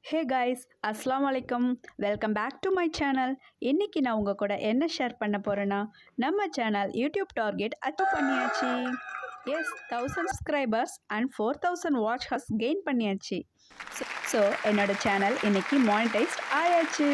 ஹே guys அஸ்லாம் வலைக்கம் welcome back to my channel இன்றைக்கி நான் உங்கள் கூட என்ன ஷேர் பண்ண போகிறேன்னா நம்ம சேனல் யூடியூப் டார்கெட் அச்சீவ் பண்ணியாச்சு yes thousand subscribers and four thousand watch hours gain பண்ணியாச்சு ஸோ என்னோட சேனல் இன்றைக்கி மானிட்டைஸ்ட் ஆயாச்சு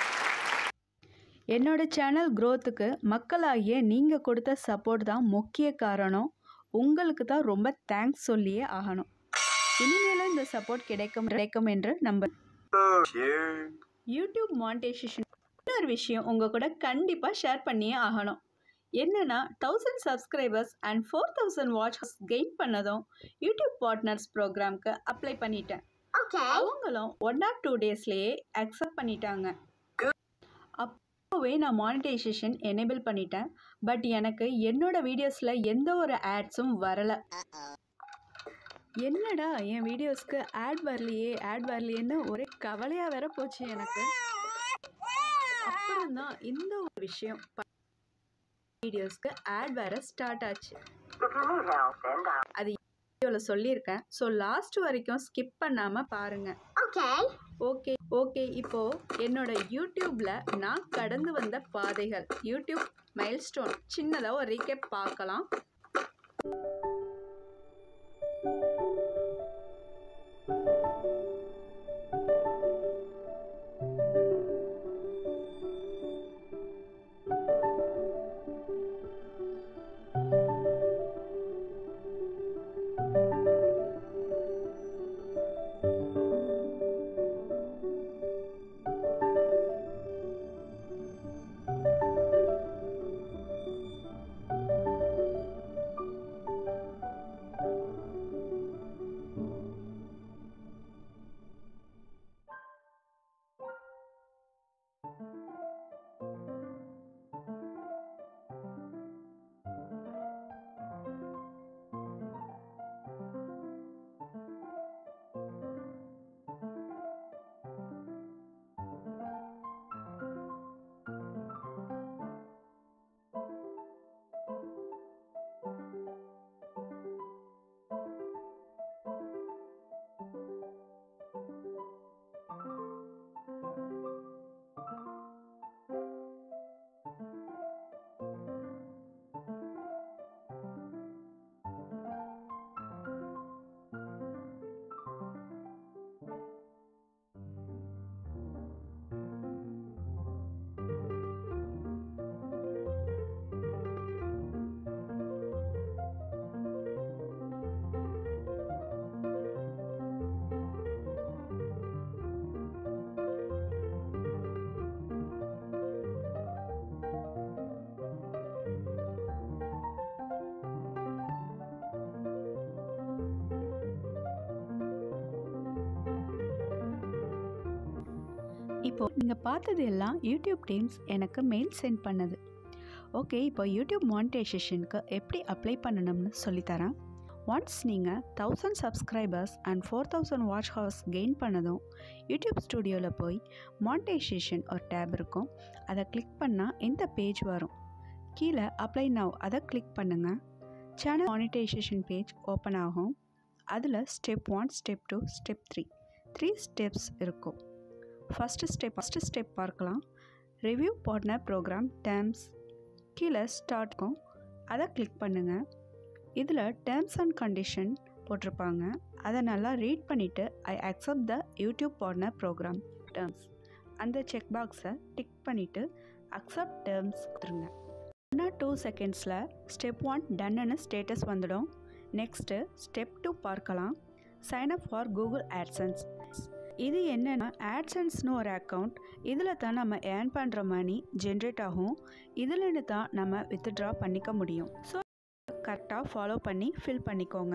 என்னோட சேனல் க்ரோத்துக்கு மக்களாகிய நீங்கள் கொடுத்த சப்போர்ட் தான் முக்கிய காரணம் உங்களுக்கு தான் ரொம்ப தேங்க்ஸ் சொல்லியே ஆகணும் இனிமேலும் இந்த சப்போர்ட் கிடைக்கும் கிடைக்கும் என்று நம்ப யூடியூப் மானிட்டைசேஷன் இன்னொரு விஷயம் உங்கள் கூட கண்டிப்பாக ஷேர் பண்ணியே ஆகணும் என்னென்னா thousand subscribers and four thousand watch gain பண்ணதும் யூடியூப் பார்ட்னர்ஸ் ப்ரோக்ராம்க்கு அப்ளை பண்ணிட்டேன் அவங்களும் ஒன் ஆர் டூ டேஸ்லேயே அக்செப்ட் பண்ணிட்டாங்க அப்போவே நான் மானிட்டைசேஷன் எனேபிள் பண்ணிட்டேன் பட் எனக்கு என்னோட வீடியோஸில் எந்த ஒரு ஆட்ஸும் வரலை என்னடா என் வீடியோஸ்க்கு ஆட் வரலையே ஆட் வரலையேன்னு ஒரே கவலையாக வேற போச்சு எனக்கு அப்புறம் தான் இந்த ஒரு விஷயம் வீடியோஸ்க்கு ஆட் வர ஸ்டார்ட் ஆச்சு அது வீடியோவில் சொல்லியிருக்கேன் ஸோ லாஸ்ட் வரைக்கும் ஸ்கிப் பண்ணாமல் பாருங்கள் ஓகே ஓகே இப்போது என்னோட யூடியூப்பில் நான் கடந்து வந்த பாதைகள் யூடியூப் மைல்ஸ்டோன் சின்னதாக ஒரு ரீகேப் பார்க்கலாம் இப்போது நீங்கள் பார்த்தது எல்லாம் யூடியூப் டீம்ஸ் எனக்கு மெயில் சென்ட் பண்ணது ஓகே இப்போ யூடியூப் மானிட்டைசேஷனுக்கு எப்படி அப்ளை பண்ணணும்னு சொல்லித்தரேன் ஒன்ஸ் நீங்கள் thousand subscribers and four thousand watch hours gain பண்ணதும் யூடியூப் ஸ்டுடியோவில் போய் மானிட்டைசேஷன் ஒரு டேப் இருக்கும் அதை கிளிக் பண்ணால் இந்த பேஜ் வரும் கீழே அப்ளை நவ் அதை கிளிக் பண்ணுங்கள் சேனல் மானிட்டைசேஷன் பேஜ் ஓப்பன் ஆகும் அதில் step one step two step three three steps இருக்கும் ஃபஸ்ட்டு ஸ்டெப் ஃபஸ்ட்டு ஸ்டெப் பார்க்கலாம் ரிவ்யூ பார்ட்னர் ப்ரோக்ராம் டேர்ம்ஸ் கீழே ஸ்டார்ட்க்கும் அதை கிளிக் பண்ணுங்கள் இதில் டேர்ம்ஸ் அண்ட் கண்டிஷன் போட்டிருப்பாங்க அதை நல்லா ரீட் பண்ணிவிட்டு I accept the YouTube partner program terms அந்த செக் பாக்ஸை டிக் பண்ணிவிட்டு அக்செப்ட் டேர்ம்ஸ் கொடுத்துருங்க ஒன் ஆர் டூ செகண்ட்ஸில் ஸ்டெப் ஒன் டன்னு ஸ்டேட்டஸ் வந்துடும் நெக்ஸ்ட்டு ஸ்டெப் டூ பார்க்கலாம் sign up for Google AdSense இது என்னென்னா ஆட்சன்ஸ்னு ஒரு அக்கௌண்ட் இதில் தான் நம்ம ஏர்ன் பண்ணுற மணி ஜென்ரேட் ஆகும் இதுலன்னு தான் நம்ம வித்ட்ரா பண்ணிக்க முடியும் ஸோ கரெக்டாக ஃபாலோ பண்ணி ஃபில் பண்ணிக்கோங்க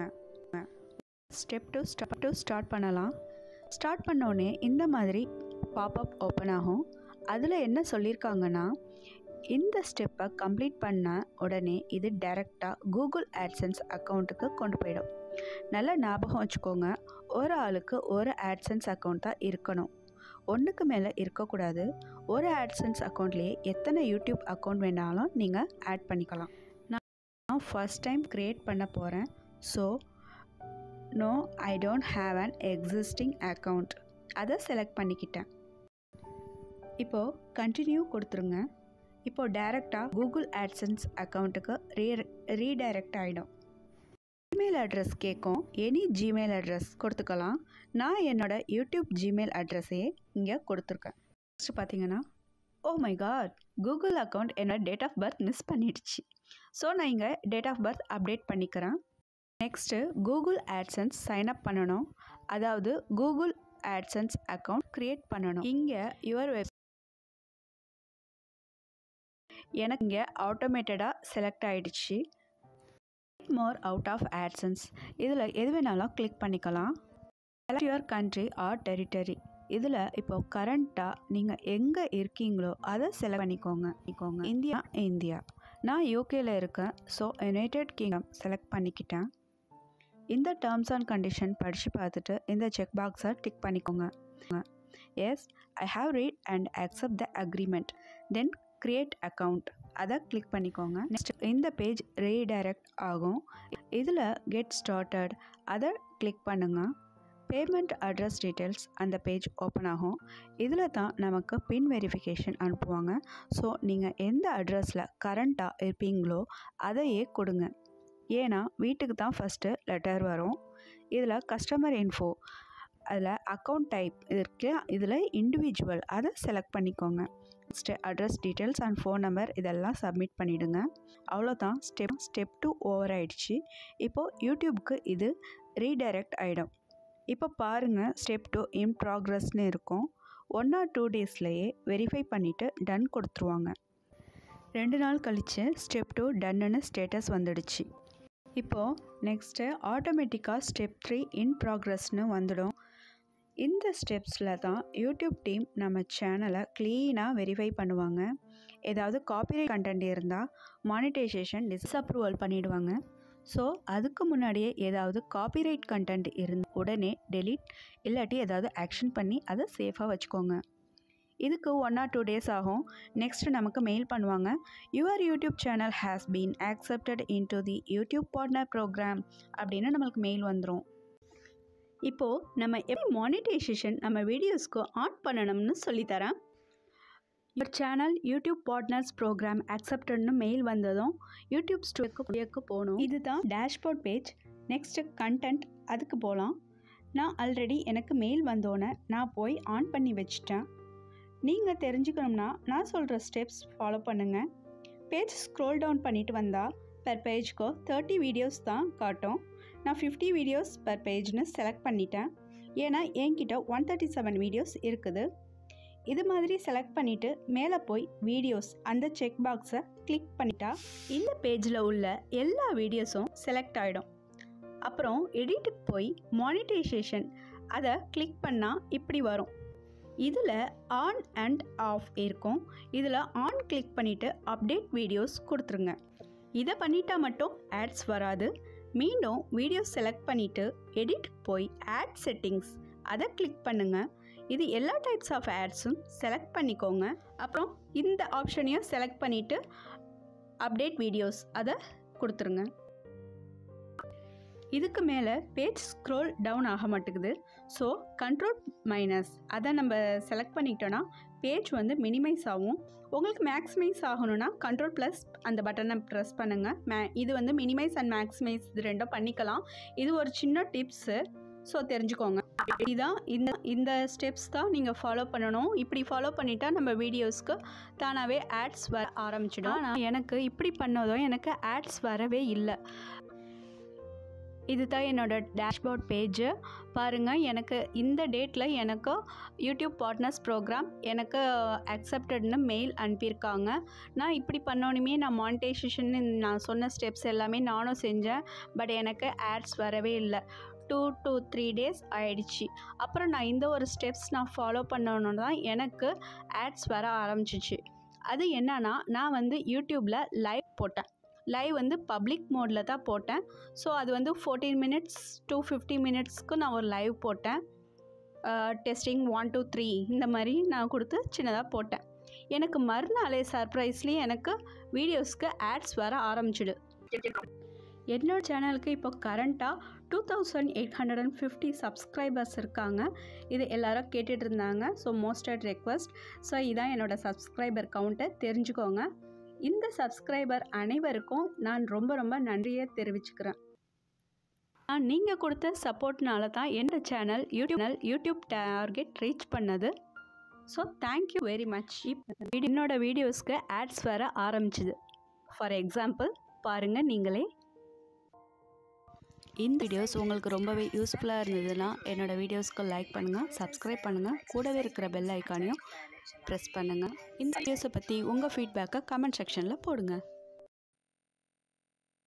step two step two start பண்ணலாம் ஸ்டார்ட் பண்ணோடனே இந்த மாதிரி பாப்அப் ஓப்பன் ஆகும் அதில் என்ன சொல்லியிருக்காங்கன்னா இந்த ஸ்டெப்பை கம்ப்ளீட் பண்ண உடனே இது டைரெக்டாக கூகுள் ஆட்சன்ஸ் அக்கௌண்ட்டுக்கு கொண்டு போயிடும் நல்லா ஞாபகம் வச்சுக்கோங்க ஒரு ஆளுக்கு ஒரு ஆட்சன்ஸ் அக்கௌண்ட் தான் இருக்கணும் ஒன்றுக்கு மேலே இருக்கக்கூடாது ஒரு ஆட்சன்ஸ் அக்கௌண்ட்லேயே எத்தனை யூடியூப் அக்கௌண்ட் வேணாலும் நீங்கள் ஆட் பண்ணிக்கலாம் நான் ஃபஸ்ட் டைம் க்ரியேட் பண்ண போகிறேன் so no I don't have an existing account அதை செலக்ட் பண்ணிக்கிட்டேன் இப்போது கண்டினியூ கொடுத்துருங்க இப்போது டைரெக்டாக கூகுள் ஆட்சன்ஸ் அக்கௌண்ட்டுக்கு ரீ ரீடைரக்ட் ஆகிடும் ஜிமெயில் அட்ரஸ் கேட்கும் எனி ஜிமெயில் அட்ரஸ் கொடுத்துக்கலாம் நான் என்னோடய யூடியூப் ஜிமெயில் அட்ரஸையே இங்கே கொடுத்துருக்கேன் நெக்ஸ்ட் பார்த்தீங்கன்னா oh my god Google account என்னோட டேட் ஆஃப் பர்த் மிஸ் பண்ணிடுச்சு ஸோ நான் இங்கே டேட் ஆஃப் பர்த் அப்டேட் பண்ணிக்கிறேன் next Google AdSense sign up பண்ணணும் அதாவது கூகுள் ஆட்சன்ஸ் அக்கௌண்ட் க்ரியேட் பண்ணணும் இங்கே யுவர் வெப் எனக்கு இங்கே ஆட்டோமேட்டடாக செலக்ட் ஆகிடுச்சு மோர் அவுட் ஆஃப் ஆட்சன்ஸ் இதில் எது வேணாலும் கிளிக் பண்ணிக்கலாம் select your country or territory இதில் இப்போ கரண்ட்டாக நீங்கள் எங்கே இருக்கீங்களோ அதை செலக்ட் பண்ணிக்கோங்க பண்ணிக்கோங்க இந்தியா இந்தியா நான் யூகேல இருக்கேன் ஸோ யுனைடெட் கிங்டம் செலக்ட் பண்ணிக்கிட்டேன் இந்த டேர்ம்ஸ் அண்ட் கண்டிஷன் படித்து பார்த்துட்டு இந்த செக் பாக்ஸை டிக் பண்ணிக்கோங்க yes I have read and accept the agreement then create account அதை கிளிக் பண்ணிக்கோங்க நெக்ஸ்ட் இந்த பேஜ் ரீடைரக்ட் ஆகும் இதில் கெட் ஸ்டார்டட் அதை கிளிக் பண்ணுங்கள் பேமெண்ட் அட்ரஸ் டீட்டெயில்ஸ் அந்த பேஜ் ஓப்பன் ஆகும் இதில் தான் நமக்கு பின் வெரிஃபிகேஷன் அனுப்புவாங்க ஸோ நீங்கள் எந்த அட்ரஸில் கரண்ட்டாக இருப்பீங்களோ அதையே கொடுங்க ஏன்னா வீட்டுக்கு தான் ஃபஸ்ட்டு லெட்டர் வரும் இதில் கஸ்டமர் இன்ஃபோ அதில் அக்கௌண்ட் டைப் இருக்கு இதில் இண்டிவிஜுவல் அதை செலக்ட் பண்ணிக்கோங்க next address details and phone number இதெல்லாம் சப்மிட் பண்ணிவிடுங்க அவ்வளோதான் ஸ்டெப் ஸ்டெப் டூ ஓவர் ஆயிடுச்சு இப்போது யூடியூப்க்கு இது ரீடைரக்ட் ஆகிடும் இப்போ பாருங்கள் ஸ்டெப் டூ இன் ப்ராக்ரஸ்னு இருக்கும் ஒன் ஆர் டூ டேஸ்லேயே வெரிஃபை பண்ணிவிட்டு டன் கொடுத்துருவாங்க ரெண்டு நாள் கழித்து ஸ்டெப் டூ டன்னுன்னு ஸ்டேட்டஸ் வந்துடுச்சு இப்போது நெக்ஸ்ட்டு ஆட்டோமேட்டிக்காக ஸ்டெப் த்ரீ இன் ப்ராக்ரஸ்னு வந்துடும் இந்த ஸ்டெப்ஸில் தான் யூடியூப் டீம் நம்ம சேனலை க்ளீனாக வெரிஃபை பண்ணுவாங்க ஏதாவது காப்பிரைட் கண்டென்ட் இருந்தால் மானிட்டைசேஷன் டிஸ்அப்ரூவல் பண்ணிவிடுவாங்க ஸோ அதுக்கு முன்னாடியே ஏதாவது காப்பிரைட் கண்டென்ட் இருந்து உடனே டெலீட் இல்லாட்டி ஏதாவது ஆக்ஷன் பண்ணி அதை சேஃபாக வச்சுக்கோங்க இதுக்கு ஒன் ஆர் டூ டேஸ் ஆகும் நெக்ஸ்ட் நமக்கு மெயில் பண்ணுவாங்க your YouTube channel has been accepted in to the YouTube partner program அப்படின்னு நம்மளுக்கு மெயில் வந்துடும் இப்போது நம்ம எப்படி மானிட்டைசேஷன் நம்ம வீடியோஸ்க்கு ஆன் பண்ணணும்னு சொல்லித்தரேன் your channel YouTube partners program அக்செப்டட்னு மெயில் வந்ததும் யூடியூப் ஸ்டுடியோக்கு போகணும் இதுதான் டேஷ்போர்ட் பேஜ் நெக்ஸ்ட்டு கண்டென்ட் அதுக்கு போகலாம் நான் ஆல்ரெடி எனக்கு மெயில் வந்தோன்னே நான் போய் ஆன் பண்ணி வச்சிட்டேன் நீங்கள் தெரிஞ்சுக்கணும்னா நான் சொல்கிற ஸ்டெப்ஸ் ஃபாலோ பண்ணுங்கள் பேஜ் ஸ்க்ரோல் டவுன் பண்ணிட்டு வந்தால் பெர் பேஜ்க்கோ தேர்ட்டி வீடியோஸ் தான் காட்டும் நான் ஃபிஃப்டி வீடியோஸ் பர் பேஜ்னு செலக்ட் பண்ணிட்டேன் ஏன்னா என்கிட்ட ஒன் தேர்ட்டி செவன் வீடியோஸ் இருக்குது இது மாதிரி செலக்ட் பண்ணிவிட்டு மேலே போய் வீடியோஸ் அந்த செக் பாக்ஸை கிளிக் பண்ணிட்டா இந்த பேஜில் உள்ள எல்லா வீடியோஸும் செலக்ட் ஆகிடும் அப்புறம் எடிட்டுக்கு போய் மானிட்டைசேஷன் அதை கிளிக் பண்ணால் இப்படி வரும் இதில் ஆன் அண்ட் ஆஃப் இருக்கும் இதில் ஆன் கிளிக் பண்ணிவிட்டு அப்டேட் வீடியோஸ் கொடுத்துருங்க இதை பண்ணிட்டா மட்டும் ஆட்ஸ் வராது மீண்டும் வீடியோ செலக்ட் பண்ணிவிட்டு எடிட் போய் ஆட் செட்டிங்ஸ் அதை கிளிக் பண்ணுங்கள் இது எல்லா டைப்ஸ் ஆஃப் ஆட்ஸும் செலக்ட் பண்ணிக்கோங்க அப்புறம் இந்த ஆப்ஷனையும் செலக்ட் பண்ணிவிட்டு அப்டேட் வீடியோஸ் அதை கொடுத்துருங்க இதுக்கு மேலே பேஜ் ஸ்க்ரோல் டவுன் ஆக மாட்டேங்குது ஸோ கண்ட்ரோல் மைனஸ் அதை நம்ம செலக்ட் பண்ணிக்கிட்டோன்னா பேஜ் வந்து மினிமைஸ் ஆகும் உங்களுக்கு மேக்ஸிமைஸ் ஆகணும்னா கண்ட்ரோல் ப்ளஸ் அந்த பட்டனை ப்ரெஸ் பண்ணுங்கள் மே இது வந்து மினிமைஸ் அண்ட் மேக்ஸிமைஸ் இது ரெண்டும் பண்ணிக்கலாம் இது ஒரு சின்ன டிப்ஸு ஸோ தெரிஞ்சுக்கோங்க இதுதான் இந்த இந்த ஸ்டெப்ஸ் தான் நீங்கள் ஃபாலோ பண்ணணும் இப்படி ஃபாலோ பண்ணிட்டா நம்ம வீடியோஸ்க்கு தானாகவே ஆட்ஸ் வர ஆரம்பிச்சிடும் ஆனால் எனக்கு இப்படி பண்ணதும் எனக்கு ஆட்ஸ் வரவே இல்லை இதுதான் என்னோடய டேஷ்போர்ட் பேஜு பாருங்கள் எனக்கு இந்த டேட்டில் எனக்கு யூடியூப் பார்ட்னர்ஸ் ப்ரோக்ராம் எனக்கு அக்செப்டட்னு மெயில் அனுப்பியிருக்காங்க நான் இப்படி பண்ணோனுமே நான் மானிட்டைசேஷன் நான் சொன்ன ஸ்டெப்ஸ் எல்லாமே நானும் செஞ்சேன் பட் எனக்கு ஆட்ஸ் வரவே இல்லை டூ டூ த்ரீ டேஸ் ஆயிடுச்சு அப்புறம் நான் இந்த ஒரு ஸ்டெப்ஸ் நான் ஃபாலோ பண்ணணும் தான் எனக்கு ஆட்ஸ் வர ஆரம்பிச்சிச்சு அது என்னன்னா நான் வந்து யூடியூப்பில் லைவ் போட்டேன் லைவ் வந்து பப்ளிக் மோடில் தான் போட்டேன் ஸோ அது வந்து ஃபோர்டீன் மினிட்ஸ் டூ ஃபிஃப்டி மினிட்ஸ்க்கு நான் ஒரு லைவ் போட்டேன் டெஸ்டிங் ஒன் டூ த்ரீ இந்த மாதிரி நான் கொடுத்து சின்னதாக போட்டேன் எனக்கு மறுநாளே சர்ப்ரைஸ்லேயே எனக்கு வீடியோஸ்க்கு ஆட்ஸ் வர ஆரம்பிச்சிடு என்னோட சேனலுக்கு இப்போ கரண்ட்டாக two thousand eight hundred and fifty subscribers இருக்காங்க இது எல்லாரும் கேட்டுட்டு இருந்தாங்க ஸோ மோஸ்டட் ரெக்வஸ்ட் ஸோ இதான் என்னோடய சப்ஸ்கிரைபர் கவுண்ட்டை தெரிஞ்சுக்கோங்க இந்த சப்ஸ்கிரைபர் அனைவருக்கும் நான் ரொம்ப ரொம்ப நன்றியை தெரிவிச்சுக்கிறேன் நான் நீங்கள் கொடுத்த சப்போர்ட்னால தான் என்னோட channel YouTube YouTube target reach பண்ணது ஸோ தேங்க்யூ வெரி மச் இப்போ என்னோட வீடியோஸ்க்கு ஆட்ஸ் வர ஆரம்பிச்சுது ஃபார் எக்ஸாம்பிள் பாருங்கள் நீங்களே இந்த வீடியோஸ் உங்களுக்கு ரொம்பவே யூஸ்ஃபுல்லாக இருந்ததுன்னா என்னோடய வீடியோஸ்க்கு லைக் பண்ணுங்கள் சப்ஸ்கிரைப் பண்ணுங்கள் கூடவே இருக்கிற பெல் ஐக்கானையும் ப்ரெஸ் பண்ணுங்கள் இந்த வீடியோஸை பற்றி உங்கள் ஃபீட்பேக்கை கமெண்ட் செக்ஷனில் போடுங்க